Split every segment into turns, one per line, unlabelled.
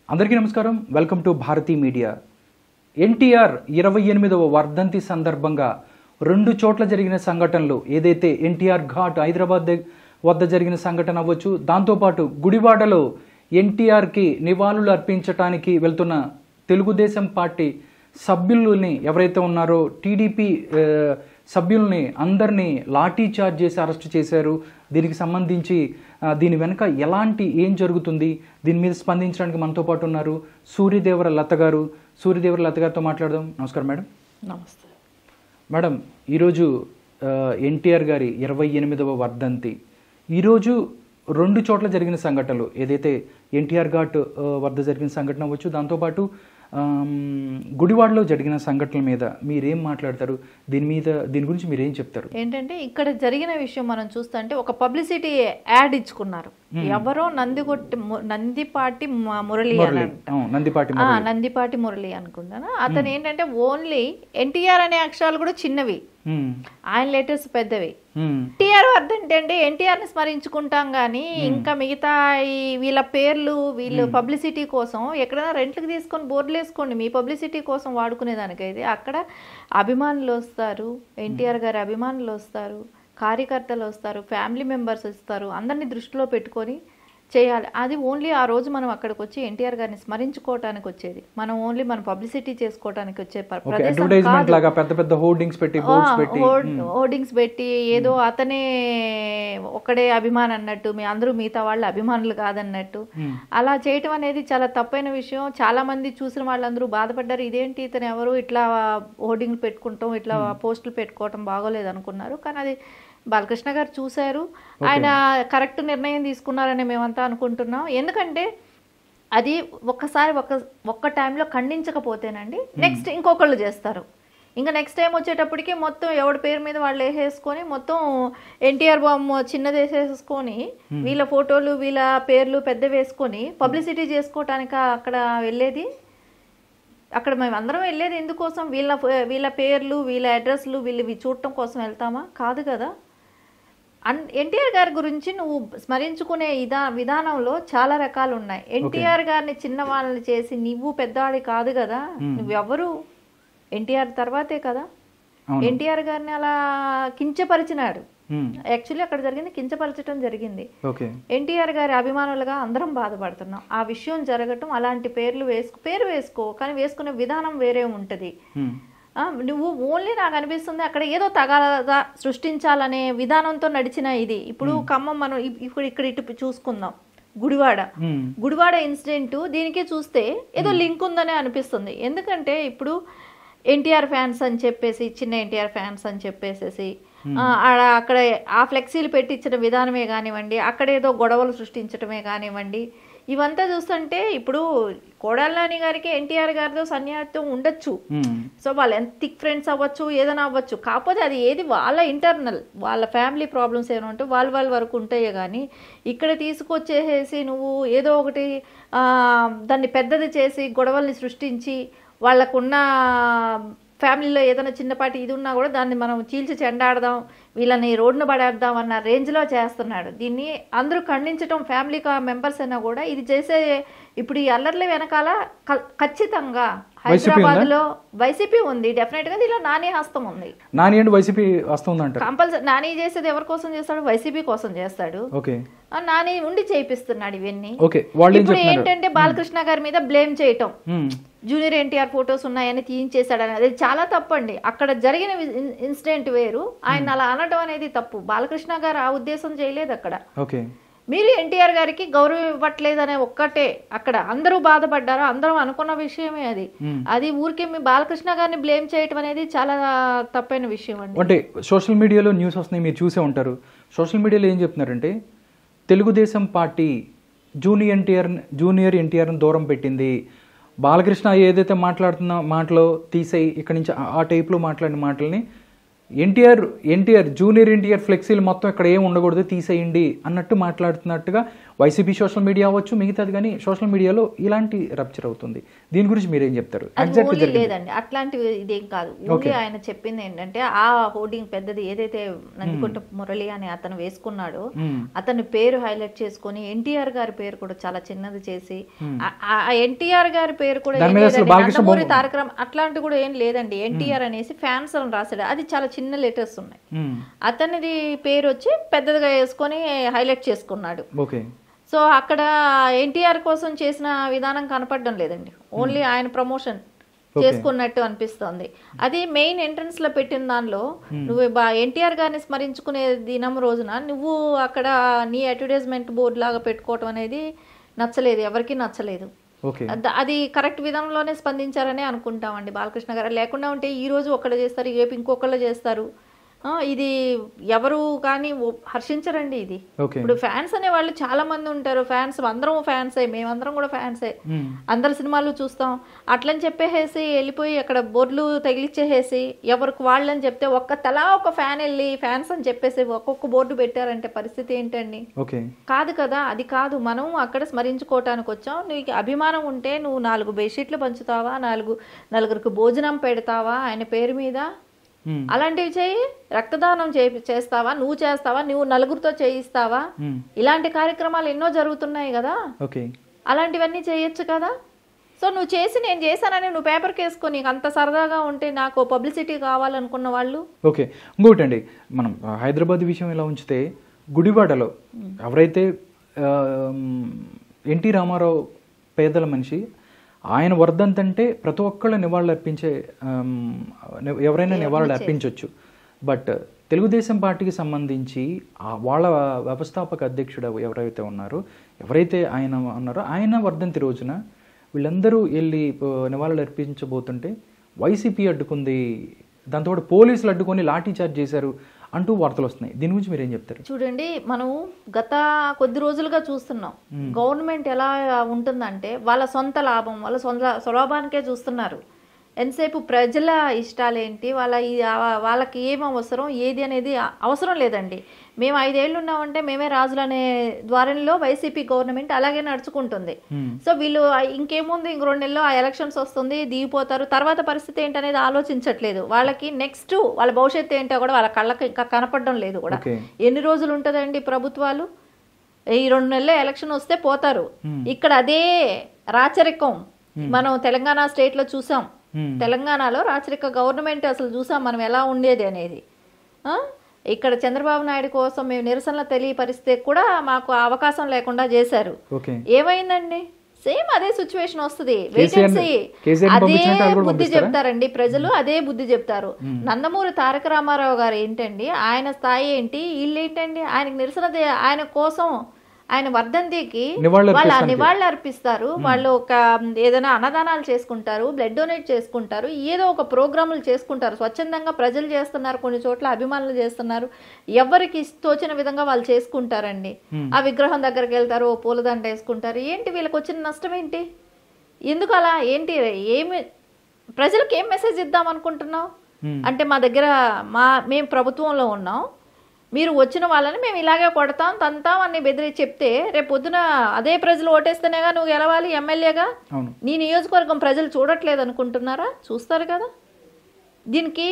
అందరికీ నమస్కారం welcome to Bharati media NTR ఇరవై ఎనిమిదవ వర్ధంతి సందర్భంగా రెండు చోట్ల జరిగిన సంఘటనలు ఏదైతే ఎన్టీఆర్ ఘాట్ హైదరాబాద్ దగ్- వద్ద జరిగిన సంఘటన అవ్వచ్చు దాంతోపాటు గుడివాడలో ఎన్టీఆర్కి నివాళులు అర్పించటానికి వెళ్తున్న తెలుగుదేశం పార్టీ సభ్యుల్ని ఎవరైతే ఉన్నారో టీడీపీ ఆ, సభ్యుల్ని అందరినీ లాఠీ చార్జ్ చేసి అరెస్ట్ చేశారు దీనికి సంబంధించి ఆ, దీని వెనుక ఎలాంటి ఏం జరుగుతుంది దీని మీద స్పందించడానికి మనతో పాటు ఉన్నారు సూర్యదేవర లత గారు సూర్యదేవర లత గారితో మాట్లాడదాం నమస్కారం మేడం
నమస్తే
మేడం ఈరోజు ఆ, ఎన్టీఆర్ గారి ఇరవై ఎనిమిదవ వర్ధంతి ఈరోజు రెండు చోట్ల జరిగిన సంఘటనలు ఏదైతే ఎన్టీఆర్ ఘాట్ ఆ, వద్ద జరిగిన సంఘటన అవ్వచ్చు దాంతోపాటు ఆమ్, గుడివాడలో జరిగిన సంఘటనల మీద మీరేం మాట్లాడతారు దీని మీద దీని గురించి మీరేం చెప్తారు
ఏంటంటే ఇక్కడ జరిగిన విషయం మనం చూస్తుంటే ఒక పబ్లిసిటీ యాడ్ ఇచ్చుకున్నారు ఎవరో నందికొట్టి ము- నందిపాటి మ- మురళి అని అంట.
అవును, నందిపాటి
ఆ, నందిపాటి మురళి అనుకుంటాను అతను ఏంటంటే ఓన్లీ ఎన్టీఆర్ అనే అక్షరాలు కూడా చిన్నవి
ఉమ్,
ఆయన లెటర్స్ పెద్దవి
ఉమ్,
ఎన్టీఆర్ వర్ధంతి అంటే ఎన్టీఆర్ ని స్మరించుకుంటాం కానీ ఇంకా మిగతా ఈ వీళ్ళ పేర్లు వీళ్ళు పబ్లిసిటీ కోసం ఎక్కడైనా రెంట్లకు తీసుకొని బోర్డులు వేసుకోండి మీ పబ్లిసిటీ కోసం వాడుకునే దానికైతే అక్కడ అభిమానులు వస్తారు ఎన్టీఆర్ గారి అభిమానులు వస్తారు కార్యకర్తలు వస్తారు ఫ్యామిలీ మెంబర్స్ వస్తారు అందరినీ దృష్టిలో పెట్టుకొని చేయాలి అది ఓన్లీ ఆ రోజు మనం అక్కడికి వచ్చి ఎన్టీఆర్ గారిని స్మరించుకోవటానికి వచ్చేది మనం ఓన్లీ మనం పబ్లిసిటీ చేసుకోవటానికి వచ్చే ప-
ఓకే
ప్రదేశం
అడ్వర్టైజ్మెంట్ లాగా పెద్ద పెద్ద హోర్డింగ్స్ పెట్టి బోర్డ్స్ పెట్టి
హోర్డింగ్స్ పెట్టి ఏదో అతనే ఒక్కడే అభిమాని అన్నట్టు మీ అందరూ మిగతా వాళ్ళు అభిమానులు కాదన్నట్టు అలా చేయటం అనేది చాలా తప్పైన విషయం చాలా మంది చూసిన వాళ్ళందరూ బాధపడ్డారు ఇదేంటి ఇతను ఎవరు ఇట్లా హోర్డింగ్లు పెట్టుకుంటాం ఇట్లా పోస్టులు పెట్టుకోవటం బాగోలేదు అనుకున్నారు కానీ అది బాలకృష్ణ గారు చూశారు ఆయన కరెక్ట్ నిర్ణయం తీసుకున్నారని మేమంతా అనుకుంటున్నాం ఎందుకంటే అది ఒక్కసారి ఒక్క ఒక్క టైంలో ఖండించకపోతేనండి నెక్స్ట్ ఇంకొకళ్ళు చేస్తారు ఇంకా నెక్స్ట్ టైం వచ్చేటప్పటికి మొత్తం ఎవడి పేరు మీద వాళ్ళు వేసేసుకొని మొత్తం ఎన్టీఆర్ బొమ్మ చిన్నది వేసేసుకొని వీళ్ళ ఫోటోలు వీళ్ళ పేర్లు పెద్ద వేసుకొని పబ్లిసిటీ చేసుకోవటానికి అక్కడ వెళ్ళేది అక్కడ మేము అందరం వెళ్ళేది ఎందుకోసం వీళ్ళ వీళ్ళ పేర్లు వీళ్ళ అడ్రస్లు వీళ్ళు ఇవి చూడటం కోసం వెళ్తామా కాదు కదా అన్ ఎన్టీఆర్ గారి గురించి నువ్వు స్మరించుకునే ఇదా విధానంలో చాలా రకాలు ఉన్నాయి ఎన్టీఆర్ గారిని చిన్న వాళ్ళని చేసి నువ్వు పెద్దవాడి కాదు కదా నువ్వెవరు ఎన్టీఆర్ తర్వాతే కదా
అవును.
ఎన్టీఆర్ గారిని అలా కించపరిచినాడు
ఉమ్,
యాక్చువల్లీ అక్కడ జరిగింది కించపరచడం జరిగింది
ఓకే
ఎన్టీఆర్ గారి అభిమానులుగా అందరం బాధపడుతున్నాం ఆ విషయం జరగటం అలాంటి పేర్లు వేసుకో పేరు వేసుకో కానీ వేసుకునే విధానం వేరే ఉంటుంది
ఉమ్,
ఆ, నువ్వు ఓన్లీ నాకు అనిపిస్తుంది అక్కడ ఏదో తగాదా సృష్టించాలనే విధానంతో నడిచిన ఇది ఇప్పుడు ఖమ్మం మనం ఇప్- ఇప్పుడు ఇక్కడ ఇటు చూసుకుందాం గుడివాడ
ఉమ్,
గుడివాడ ఇన్సిడెంట్ దీనికి చూస్తే ఏదో లింక్ ఉందనే అనిపిస్తుంది ఎందుకంటే ఇప్పుడు ఎన్టీఆర్ ఫ్యాన్స్ అని చెప్పేసి చిన్న ఎన్టీఆర్ ఫ్యాన్స్ అని చెప్పేసేసి ఆ, ఆడ అక్కడ ఆ ఫ్లెక్సీలు పెట్టించిన విధానమే కానివ్వండి అక్కడ ఏదో గొడవలు సృష్టించడమే కానివ్వండి ఇవంతా చూస్తుంటే ఇప్పుడు కోడల్లాని గారికి ఎన్టీఆర్ గారితో సన్నిహిత్యం ఉండొచ్చు
ఉమ్,
సో వాళ్ళు ఎంత థిక్ ఫ్రెండ్స్ అవ్వచ్చు ఏదైనా అవ్వచ్చు కాకపోతే అది ఏది వాళ్ళ ఇంటర్నల్ వాళ్ళ ఫ్యామిలీ ప్రాబ్లమ్స్ ఏమైనా ఉంటే వాళ్ళ వాళ్ళ వరకు ఉంటాయే కానీ ఇక్కడ తీసుకొచ్చేసేసి నువ్వు ఏదో ఒకటి ఆ, దాన్ని పెద్దది చేసి గొడవల్ని సృష్టించి వాళ్ళకున్న ఫ్యామిలీలో ఏదైనా చిన్నపాటి ఇది ఉన్నా కూడా దాన్ని మనం చీల్చి చెండాడదాం వీళ్ళని రోడ్డున పడేద్దాం అన్న రేంజ్లో చేస్తున్నాడు దీన్ని అందరూ ఖండించడం ఫ్యామిలీ మెంబర్స్ అయినా కూడా ఇది చేసే ఇప్పుడు ఈ అల్లర్ల వెనకాల క- ఖచ్చితంగా హైదరాబాద్ లో వైసీపీ ఉంది డెఫినెట్ గా దీనిలో నాని హస్తం ఉంది
నాని అండ్ వైసీపీ వస్తుందంటారు
కంపల్సరీ నాని చేసేది ఎవరి కోసం చేస్తాడు వైసీపీ కోసం చేస్తాడు
ఓకే
ఆ నాని ఉండి చేయిస్తున్నాడు ఇవన్నీ
ఓకే వాళ్ళు ఏం
ఇప్పుడు
చెప్తున్నారు
ఏంటంటే బాలకృష్ణ గారి మీద బ్లేమ్ చేయటం
ఉమ్,
జూనియర్ ఎన్టీఆర్ ఫొటోస్ ఉన్నాయని తీయించేశాడని అది చాలా తప్పండి అక్కడ జరిగిన ఇన్సిడెంట్ వేరు ఆయన అలా అనడం అనేది తప్పు బాలకృష్ణ గారు ఆ ఉద్దేశం చేయలేదు అక్కడ
ఓకే
మీరు ఎన్టీఆర్ గారికి గౌరవం ఇవ్వట్లేదనే ఒక్కటే అక్కడ అందరూ బాధపడ్డారు అందరం అనుకున్న విషయమే అది
Hmm.
అది ఊరికే మీ బాలకృష్ణ గారిని బ్లేమ్ చేయటం అనేది చాలా తప్పైన విషయం అండి
అంటే సోషల్ మీడియాలో న్యూస్ వస్తున్నాయి మీరు చూసే ఉంటారు సోషల్ మీడియాలో ఏం చెప్తున్నారంటే Telugu Desam party junior NTR junior ఎన్టీఆర్ని దూరం పెట్టింది బాలకృష్ణ ఏదైతే మాట్లాడుతున్న మాటలో తీసేయి ఇక్కడి నుంచి ఆ- ఆ టైప్లో మాట్లాడిన మాటల్ని ఎన్టీఆర్ ఎన్టీఆర్ జూనియర్ ఎన్టీఆర్ ఫ్లెక్సీలు మొత్తం ఇక్కడ ఏం ఉండకూడదు తీసేయండి అన్నట్టు మాట్లాడుతున్నట్టుగా వైసీపీ సోషల్ మీడియా అవ్వచ్చు మిగతాది కానీ సోషల్ మీడియాలో ఇలాంటి రప్చర్ అవుతుంది దీని గురించి మీరేం చెప్తారు
అది
ఎగ్జాక్ట్లీ
ఓన్లీ
జరిగింది
లేదండి అట్లాంటివి ఇదేం కాదు ఓన్లీ ఆయన చెప్పింది ఏంటంటే ఆ హోర్డింగ్ పెద్దది ఏదైతే నందికొట్ట మురళి అని అతను వేసుకున్నాడో
మ్మ్.
అతని పేరు హైలైట్ చేసుకొని ఎన్టీఆర్ గారి పేరు కూడా చాలా చిన్నది చేసి ఆ ఎన్టీఆర్ గారి పేరు కూడా
దాని
ఏం
మీద అసలు
లేదండి.
బాలకృష్ణ
నందమూరి
బొమ్మ-
తారక రామ అట్లాంటి కూడా ఏం లేదండి ఎన్టీఆర్ అనేసి ఫ్యాన్స్ అని రాశాడు అది చాలా చిన్న లెటర్స్ ఉన్నాయి
మ్మ్.
అతనిది పేరు వచ్చి పెద్దదిగా వేసుకొని హైలైట్ చేసుకున్నాడు
ఓకే
సో అక్కడ ఎన్టీఆర్ కోసం చేసిన విధానం కనపడడం లేదండి ఓన్లీ ఆయన ప్రమోషన్ చేసుకున్నట్టు అనిపిస్తోంది అది మెయిన్ ఎంట్రన్స్ లో పెట్టిన దానిలో నువ్వు బా ఎన్టీఆర్ గారిని స్మరించుకునే దినం రోజున నువ్వు అక్కడ నీ అడ్వర్టైజ్మెంట్ బోర్డు లాగా పెట్టుకోవటం అనేది నచ్చలేదు ఎవరికి నచ్చలేదు
ఓకే
అద- అది కరెక్ట్ విధానంలోనే స్పందించారనే అనుకుంటామండి బాలకృష్ణ గారు లేకుండా ఉంటే ఈ రోజు ఒకళ్ళు చేస్తారు రేపు ఇంకొకళ్ళు చేస్తారు ఆ, ఇది ఎవరు కానీ ఒ- హర్షించరండి ఇది
ఓకే
ఇప్పుడు ఫ్యాన్స్ అనే వాళ్ళు చాలా మంది ఉంటారు ఫ్యాన్స్ అందరం ఫ్యాన్సే మేమందరం కూడా ఫ్యాన్సే
మ్మ్.
అందరి సినిమాలు చూస్తాం అట్లని చెప్పేసి వెళ్ళిపోయి అక్కడ బోర్డులు తగిలిచ్చేసేసి ఎవరికి వాళ్ళని చెప్తే ఒక్క తలా ఒక ఫ్యాన్ వెళ్ళి ఫ్యాన్స్ అని చెప్పేసి ఒక్కొక్క బోర్డు పెట్టారంటే పరిస్థితి ఏంటండి
ఓకే
కాదు కదా అది కాదు మనం అక్కడ స్మరించుకోవటానికి వచ్చాం నీకు అభిమానం ఉంటే నువ్వు నాలుగు బెడ్షీట్లు పంచుతావా నాలుగు నలుగురికి భోజనం పెడతావా ఆయన పేరు మీద
మ్మ్.
అలాంటివి చేయి రక్తదానం చే చేస్తావా నువ్వు చేస్తావా నువ్వు నలుగురితో చేయిస్తావా
మ్మ్.
ఇలాంటి కార్యక్రమాలు ఎన్నో జరుగుతున్నాయి కదా
ఓకే
అలాంటివన్నీ చేయొచ్చు కదా సో నువ్వు చేసి నేను చేశానని నువ్వు పేపర్కి వేసుకో నీకు అంత సరదాగా ఉంటే నాకు పబ్లిసిటీ కావాలనుకున్న వాళ్ళు
ఓకే ఇంకొకటి అండి మనం ఆ, హైదరాబాద్ విషయం ఇలా ఉంచితే గుడివాడలో ఎవరైతే ఆ, ఎన్టీ రామారావు పేదల మనిషి ఆయన వర్ధంతంటే ప్రతి ఒక్కళ్ళు నివాళులు అర్పించే ఆమ్, ని- ఎవరైనా నివాళులు అర్పించవచ్చు బట్ తెలుగుదేశం పార్టీకి సంబంధించి ఆ వాళ్ళ వ్యవస్థాపక అధ్యక్షుడు ఎవరైతే ఉన్నారో ఎవరైతే ఆయన ఉన్నారో ఆయన వర్ధంతి రోజున వీళ్ళందరూ వెళ్ళి ఆ, నివాళులు అర్పించబోతుంటే వైసీపీ అడ్డుకుంది దాంతో పోలీసులు అడ్డుకొని లాఠీ చార్జ్ చేశారు అంటూ వార్తలు వస్తున్నాయి దీని గురించి మీరు ఏం చెప్తారు
చూడండి మనం గత కొద్ది రోజులుగా చూస్తున్నాం గవర్నమెంట్ ఎలా ఉంటుందంటే వాళ్ళ సొంత లాభం వాళ్ళ సొంత స్వలాభానికే చూస్తున్నారు ఎంతసేపు ప్రజల ఇష్టాలు ఏంటి వాళ్ళ ఈ- ఆ- వాళ్ళకి ఏం అవసరం ఏది అనేది అ- అవసరం లేదండి మేము ఐదేళ్ళు ఉన్నామంటే మేమే రాజులు అనే ద్వారంలో వైసీపీ గవర్నమెంట్ అలాగే నడుచుకుంటుంది
Hmm.
సో వీళ్ళు ఆ- ఇంకేముంది ఇంక రెండు నెలల్లో ఆ ఎలక్షన్స్ వస్తుంది దిగిపోతారు తర్వాత పరిస్థితి ఏంటనేది ఆలోచించట్లేదు వాళ్ళకి నెక్స్ట్ వాళ్ళ భవిష్యత్తు ఏంటో కూడా వాళ్ళ కళ్ళకి ఇంకా కనపడడం లేదు కూడా
ఓకే
ఎన్ని రోజులు ఉంటుందండి ప్రభుత్వాలు ఈ రెండు నెలల ఎలక్షన్ వస్తే పోతారు
Hmm.
ఇక్కడ అదే రాచరికం మనం తెలంగాణ స్టేట్ లో చూసాం
Hmm.
తెలంగాణలో రాచరిక గవర్నమెంట్ అసలు చూసాం మనం ఎలా ఉండేది అనేది ఆ? ఇక్కడ చంద్రబాబు నాయుడు కోసం మేము నిరసనలు తెలియపరిస్తే కూడా మాకు ఆ అవకాశం లేకుండా చేశారు
ఓకే
ఏమైందండి సేమ్ అదే సిచ్యువేషన్ వస్తుంది
కేసీఆర్ ని- కేసీఆర్ ని
అదే
పంపించినట్టు వాళ్ళు కూడా
బుద్ధి
పంపిస్తారా?
చెప్తారండి ప్రజలు అదే బుద్ధి చెప్తారు నందమూరి తారక రామారావు గారు ఏంటండి ఆయన స్థాయి ఏంటి వీళ్ళు ఏంటండి ఆయనకు నిరసన దే- ఆయన కోసం ఆయన వర్ధంతికి
నివాళులు
వాళ్ళ
అర్పిస్తానికి.
నివాళులు అర్పిస్తారు వాళ్ళు ఒక ఏదైనా అన్నదానాలు చేసుకుంటారు బ్లడ్ డొనేట్ చేసుకుంటారు ఏదో ఒక ప్రోగ్రాములు చేసుకుంటారు స్వచ్ఛందంగా ప్రజలు చేస్తున్నారు కొన్ని చోట్ల అభిమానులు చేస్తున్నారు ఎవరికి తోచిన విధంగా వాళ్ళు చేసుకుంటారండి ఆ విగ్రహం దగ్గరికి వెళ్తారు ఓ పూలదండ వేసుకుంటారు ఏంటి వీళ్ళకి వచ్చిన నష్టం ఏంటి ఎందుకు అలా ఏంటి ఏమి ప్రజలకు ఏం మెసేజ్ ఇద్దాం అనుకుంటున్నావు
Hmm.
అంటే మా దగ్గర మా మేము ప్రభుత్వంలో ఉన్నాం మీరు వచ్చిన వాళ్ళని మేము ఇలాగే కొడతాం తంతాం అని బెదిరి చెప్తే రేపు పొద్దున అదే ప్రజలు ఓటేస్తేనేగా నువ్వు గెలవాలి ఎమ్మెల్యేగా
అవును
నీ నియోజకవర్గం ప్రజలు చూడట్లేదు అనుకుంటున్నారా చూస్తారు కదా దీనికి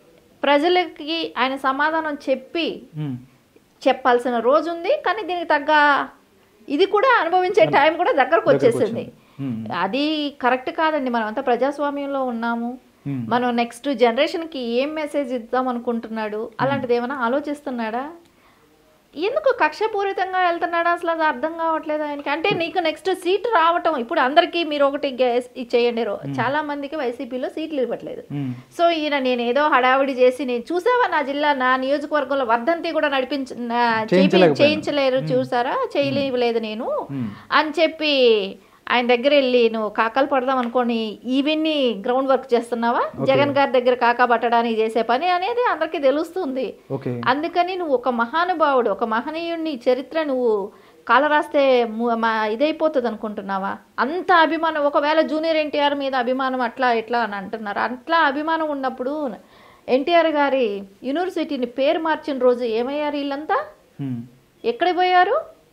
ప్రజలకి ఆయన సమాధానం చెప్పి
మ్మ్.
చెప్పాల్సిన రోజు ఉంది కానీ దీనికి తగ్గ ఇది కూడా అనుభవించే టైం కూడా దగ్గరకు వచ్చేసింది
మ్మ్.
అది కరెక్ట్ కాదండి మనం అంతా ప్రజాస్వామ్యంలో ఉన్నాము
మ్మ్.
మనం నెక్స్ట్ జనరేషన్కి ఏం మెసేజ్ ఇద్దాం అనుకుంటున్నాడు అలాంటిది ఏమైనా ఆలోచిస్తున్నాడా ఎందుకు కక్షపూరితంగా వెళ్తున్నాడా అసలు అది అర్థం కావట్లేదు ఆయనకి అంటే నీకు నెక్స్ట్ సీట్ రావటం ఇప్పుడు అందరికీ మీరు ఒకటి గెస్ చేయండి రో- చాలా మందికి వైసీపీలో సీట్లు ఇవ్వట్లేదు
మ్మ్.
సో ఈయన నేను ఏదో హడావిడి చేసి నేను చూసావా నా జిల్లా నా నియోజకవర్గంలో వర్ధంతి కూడా నడిపించ నా- చేపి-
చేయించలేకపోయాను.
చేయించలేరు చూసారా చేయలేవలేదు నేను
మ్మ్.
అని చెప్పి ఆయన దగ్గర వెళ్ళి నువ్వు కాకాలు పడదాం అనుకోని ఈవెన్ని గ్రౌండ్ వర్క్ చేస్తున్నావా జగన్ గారి దగ్గర కాకా పట్టడానికి చేసే పని అనేది అందరికీ తెలుస్తుంది
ఓకే
అందుకని నువ్వు ఒక మహానుభావుడు ఒక మహనీయుడిని చరిత్ర నువ్వు కాలరాస్తే ము- మా ఇదైపోతుంది అనుకుంటున్నావా అంత అభిమానం ఒకవేళ జూనియర్ ఎన్టీఆర్ మీద అభిమానం అట్లా ఇట్లా అని అంటున్నారు అట్లా అభిమానం ఉన్నప్పుడు ఎన్టీఆర్ గారి యూనివర్సిటీని పేరు మార్చిన రోజు ఏమయ్యారు వీళ్ళంతా
మ్మ్.
ఎక్కడికి పోయారు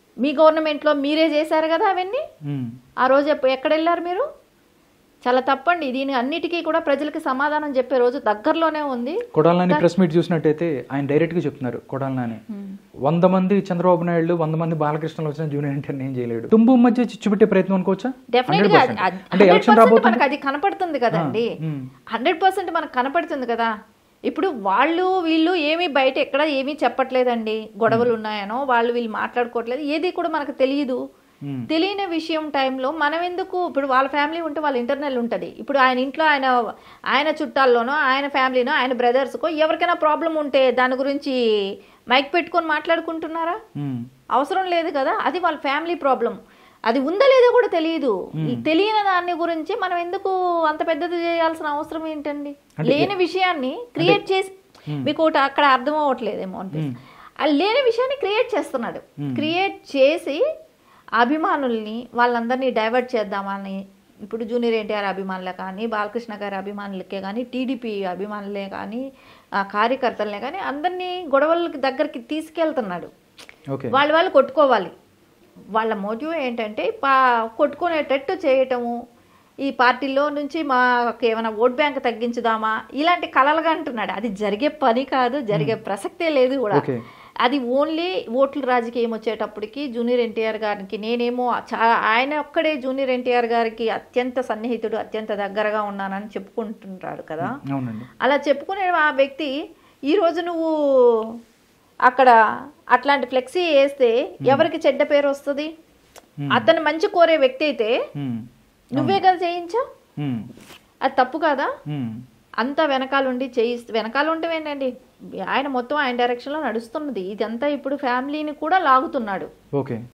మీ గవర్నమెంట్లో మీరే చేశారు కదా అవన్నీ
ఉమ్.
ఆ రోజు ఎప్ప- ఎక్కడ వెళ్ళారు మీరు చాలా తప్పండి దీని అన్నిటికీ కూడా ప్రజలకి సమాధానం చెప్పే రోజు దగ్గరలోనే ఉంది
కొడాలని ప్రెస్ మీట్ చూసినట్టయితే ఆయన డైరెక్ట్ గా చెప్తున్నారు కొడాలని వంద మంది చంద్రబాబు నాయుడు వంద మంది బాలకృష్ణలు వచ్చిన జూనియర్ ఎన్టీఆర్ ఏం చేయలేడు తుంబు మధ్య చిచ్చు పెట్టే ప్రయత్నం అనుకోవచ్చా
డెఫినెట్
100%.
గా అది- అది-
అంటే
100%
ఎలక్షన్ రాబోతుంది
మనకు అది కనపడుతుంది కదండి
ఉమ్.
హండ్రెడ్ పర్సెంట్ మనకు కనపడుతుంది కదా ఇప్పుడు వాళ్ళు వీళ్ళు ఏమీ బయట ఎక్కడ ఏమీ చెప్పట్లేదండి గొడవలు ఉన్నాయనో వాళ్ళు వీళ్ళు మాట్లాడుకోవట్లేదు ఏది కూడా మనకు తెలియదు
ఉమ్.
తెలియని విషయం టైంలో మనం ఎందుకు ఇప్పుడు వాళ్ళ ఫ్యామిలీ ఉంటే వాళ్ళ ఇంటర్నల్ ఉంటుంది ఇప్పుడు ఆయన ఇంట్లో ఆయన ఆయన చుట్టాల్లోనో ఆయన ఫ్యామిలీనో ఆయన బ్రదర్స్కో ఎవరికైనా ప్రాబ్లం ఉంటే దాని గురించి మైక్ పెట్టుకొని మాట్లాడుకుంటున్నారా
ఉమ్.
అవసరం లేదు కదా అది వాళ్ళ ఫ్యామిలీ ప్రాబ్లం అది ఉందా లేదో కూడా తెలియదు ఈ తెలియని దాని గురించి మనం ఎందుకు అంత పెద్దది చేయాల్సిన అవసరం ఏంటండి లేని విషయాన్ని క్రియేట్ చేసి మీకు ఒకటి అక్కడ అర్థం అవ్వట్లేదేమో అనిపిస్తుంది ఆ లేని విషయాన్ని క్రియేట్ చేస్తున్నాడు క్రియేట్ చేసి అభిమానుల్ని వాళ్ళందరినీ డైవర్ట్ చేద్దామని ఇప్పుడు జూనియర్ ఎన్టీఆర్ అభిమానులే కానీ బాలకృష్ణ గారి అభిమానులకే కానీ టీడీపీ అభిమానులే కానీ ఆ కార్యకర్తలనే కానీ అందరినీ గొడవల దగ్గరికి తీసుకెళ్తున్నాడు
ఓకే
వాళ్ళు వాళ్ళు కొట్టుకోవాలి వాళ్ళ మోటివ్ ఏంటంటే పా కొట్టుకునేటట్టు చేయటము ఈ పార్టీలో నుంచి మాకు ఏమైనా ఓట్ బ్యాంక్ తగ్గించుదామా ఇలాంటి కలలుగా అంటున్నాడు అది జరిగే పని కాదు జరిగే ప్రసక్తే లేదు కూడా
ఓకే
అది ఓన్లీ ఓట్ల రాజకీయం వచ్చేటప్పటికి జూనియర్ ఎన్టీఆర్ గారికి నేనేమో చా- ఆయన ఒక్కడే జూనియర్ ఎన్టీఆర్ గారికి అత్యంత సన్నిహితుడు అత్యంత దగ్గరగా ఉన్నానని చెప్పుకుంటుంటాడు కదా
అవునండి
అలా చెప్పుకునే ఆ వ్యక్తి ఈరోజు నువ్వు అక్కడ అట్లాంటి ఫ్లెక్సీ వేస్తే ఎవరికి చెడ్డ పేరు వస్తుంది అతను మంచి కోరే వ్యక్తి అయితే
ఉమ్.
నువ్వే కదా చేయించావు
ఉమ్.
అది తప్పు కాదా
ఉమ్.
అంతా వెనకాలండి చేయిస్తూ వెనకాల ఉంటే ఏంటండి ఆయన మొత్తం ఆయన డైరెక్షన్లో నడుస్తున్నది ఇదంతా ఇప్పుడు ఫ్యామిలీని కూడా లాగుతున్నాడు
ఓకే